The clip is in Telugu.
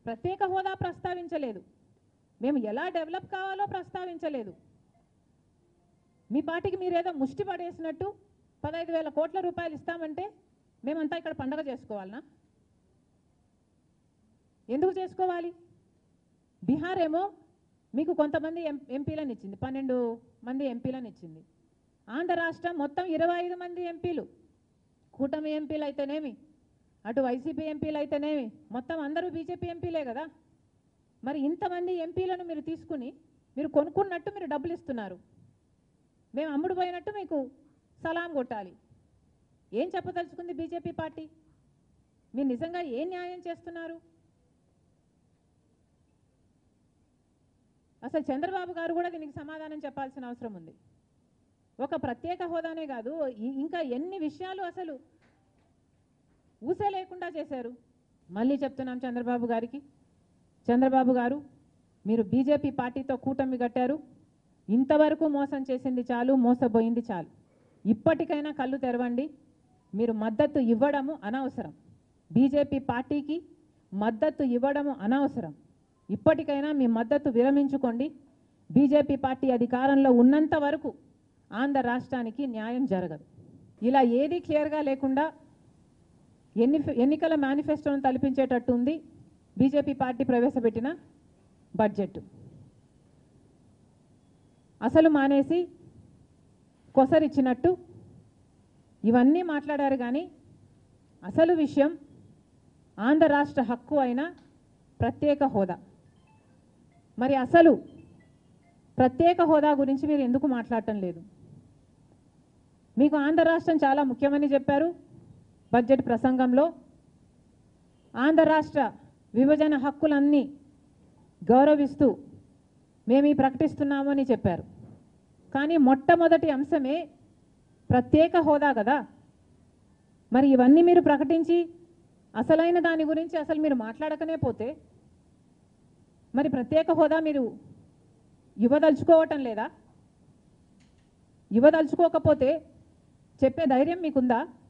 ప్రత్యేక హోదా ప్రస్తావించలేదు మేము ఎలా డెవలప్ కావాలో ప్రస్తావించలేదు మీ పార్టీకి మీరేదో ముష్టి పడేసినట్టు పదహైదు వేల కోట్ల రూపాయలు ఇస్తామంటే మేమంతా ఇక్కడ పండగ చేసుకోవాలనా ఎందుకు చేసుకోవాలి బీహార్ ఏమో మీకు కొంతమంది ఎం ఎంపీలను ఇచ్చింది పన్నెండు మంది ఎంపీలను ఇచ్చింది ఆంధ్ర రాష్ట్రం మొత్తం ఇరవై ఐదు మంది ఎంపీలు కూటమి ఎంపీలు అయితేనేమి అటు వైసీపీ ఎంపీలు అయితేనేమి మొత్తం అందరూ బీజేపీ ఎంపీలే కదా మరి ఇంతమంది ఎంపీలను మీరు తీసుకుని మీరు కొనుక్కున్నట్టు మీరు డబ్బులు ఇస్తున్నారు మేము అమ్ముడు పోయినట్టు మీకు సలాం కొట్టాలి ఏం చెప్పదలుచుకుంది బీజేపీ పార్టీ మీరు నిజంగా ఏం న్యాయం చేస్తున్నారు అసలు చంద్రబాబు గారు కూడా దీనికి సమాధానం చెప్పాల్సిన అవసరం ఉంది ఒక ప్రత్యేక హోదానే కాదు ఇ- ఇంకా ఎన్ని విషయాలు అసలు ఊసే లేకుండా చేశారు మళ్ళీ చెప్తున్నాం చంద్రబాబు గారికి చంద్రబాబు గారు మీరు బీజేపీ పార్టీతో కూటమి కట్టారు ఇంతవరకు మోసం చేసింది చాలు మోసపోయింది చాలు ఇప్పటికైనా కళ్ళు తెరవండి మీరు మద్దతు ఇవ్వడము అనవసరం బీజేపీ పార్టీకి మద్దతు ఇవ్వడము అనవసరం ఇప్పటికైనా మీ మద్దతు విరమించుకోండి బీజేపీ పార్టీ అధికారంలో ఉన్నంత వరకు ఆంధ్ర రాష్ట్రానికి న్యాయం జరగదు ఇలా ఏది క్లియర్గా లేకుండా ఎన్ని ఎన్నికల మేనిఫెస్టోను తలపించేటట్టు ఉంది బీజేపీ పార్టీ ప్రవేశపెట్టిన బడ్జెట్ అసలు మానేసి కొసరిచ్చినట్టు ఇవన్నీ మాట్లాడారు కానీ అసలు విషయం ఆంధ్ర రాష్ట్ర హక్కు అయిన ప్రత్యేక హోదా మరి అసలు ప్రత్యేక హోదా గురించి మీరు ఎందుకు మాట్లాడటం లేదు మీకు ఆంధ్ర రాష్ట్రం చాలా ముఖ్యమని చెప్పారు బడ్జెట్ ప్రసంగంలో ఆంధ్ర రాష్ట్ర విభజన హక్కులన్నీ గౌరవిస్తూ మేము ఈ ప్రకటిస్తున్నామని చెప్పారు కానీ మొట్టమొదటి అంశమే ప్రత్యేక హోదా కదా మరి ఇవన్నీ మీరు ప్రకటించి అసలైన దాని గురించి అసలు మీరు మాట్లాడకనే పోతే మరి ప్రత్యేక హోదా మీరు ఇవ్వదలుచుకోవటం లేదా ఇవ్వదలుచుకోకపోతే చెప్పే ధైర్యం మీకుందా